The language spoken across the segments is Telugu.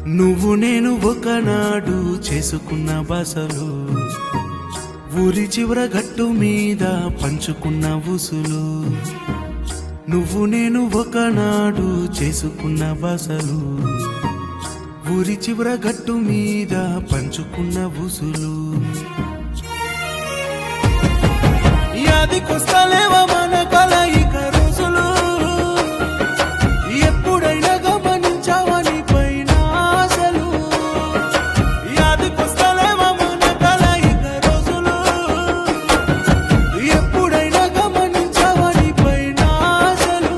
నువ్వు నేను ఒకనాడు చేసుకున్న బసలు ఊరి చివర గట్టు మీద పంచుకున్న ఊసులు నువ్వు నేను ఒకనాడు చేసుకున్న బసలు ఊరి చివర గట్టు మీద పంచుకున్న ఊసులు యాదికొస్తలేవా మన కలయిక రోజులు ఎప్పుడైనా గమనించావా నీ పైన ఆశలు యాదికొస్తలేవా మన కలయిక రోజులు ఎప్పుడైనా గమనించావా నీ పైన ఆశలు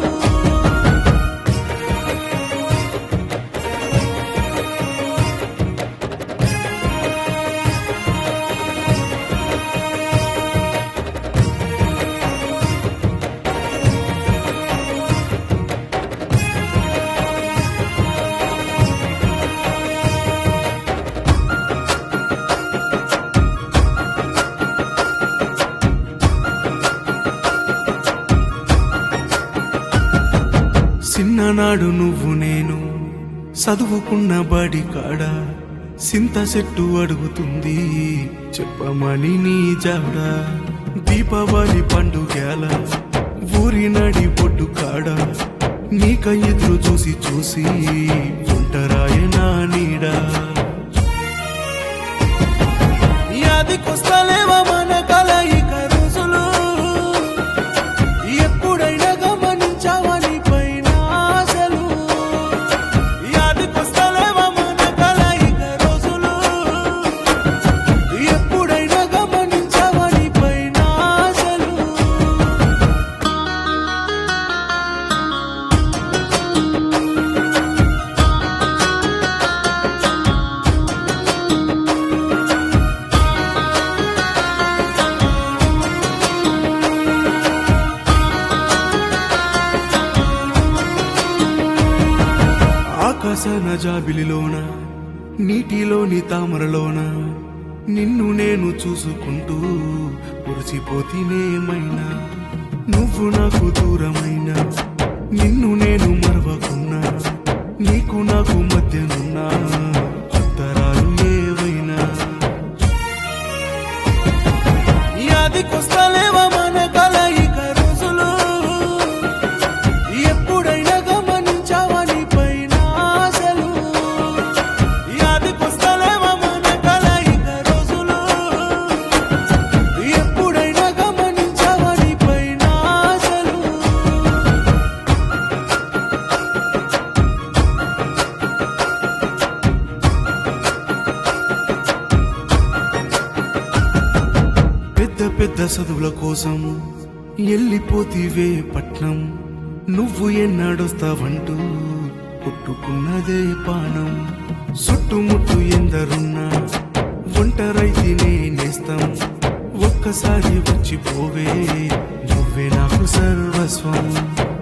చిన్ననాడు నువ్వు నేను చదువుకున్న బడి కాడ సింత చెట్టు అడుగుతుంది చెప్పమని నీ జాడ దీపావళి పండుగల ఊరి నడి పొట్టు కాడ నీక ఎదురు చూసి చూసి ఒంటరాయ నా నీడా యాదికొస్తలేవా మన కలయిక రోజులు ఎప్పుడైనా గమనించావా నీ పైన ఆశలు యాదికొస్తలేవా మన కలయిక రోజులు ఎప్పుడైనా గమనించావా నీ పైన ఆశలు ఆకాశన జాబిలిలోన నీటిలోని తామరలోన నిన్ను నేను చూసుకుంటూ మురిసిపోతినేమైనా నువ్వు నాకు దూరమైన నిన్ను నేను మరవకున్నా నీకు నాకు మధ్యనున్నా అంతరాలు ఏవైనా యాదికొస్తలేవా మన కలయిక రోజులు ఎప్పుడైనా గమనించావా నీ పైన ఆశలు యాదికొస్తలేవా మన కలయిక రోజులు ఎప్పుడైనా గమనించావా నీ పైన ఆశలు పెద్ద పెద్ద చదువుల కోసం ఎల్లిపోతివే పట్నం నువ్వు ఎన్నాడొస్తావంటూ పుట్టుకున్నదే పానం చుట్టుముట్టు ఎందరున్నా ఒంటరైతే నేనేస్తాం ఒక్కసారి వచ్చిపోవే నువ్వే నాకు సర్వస్వం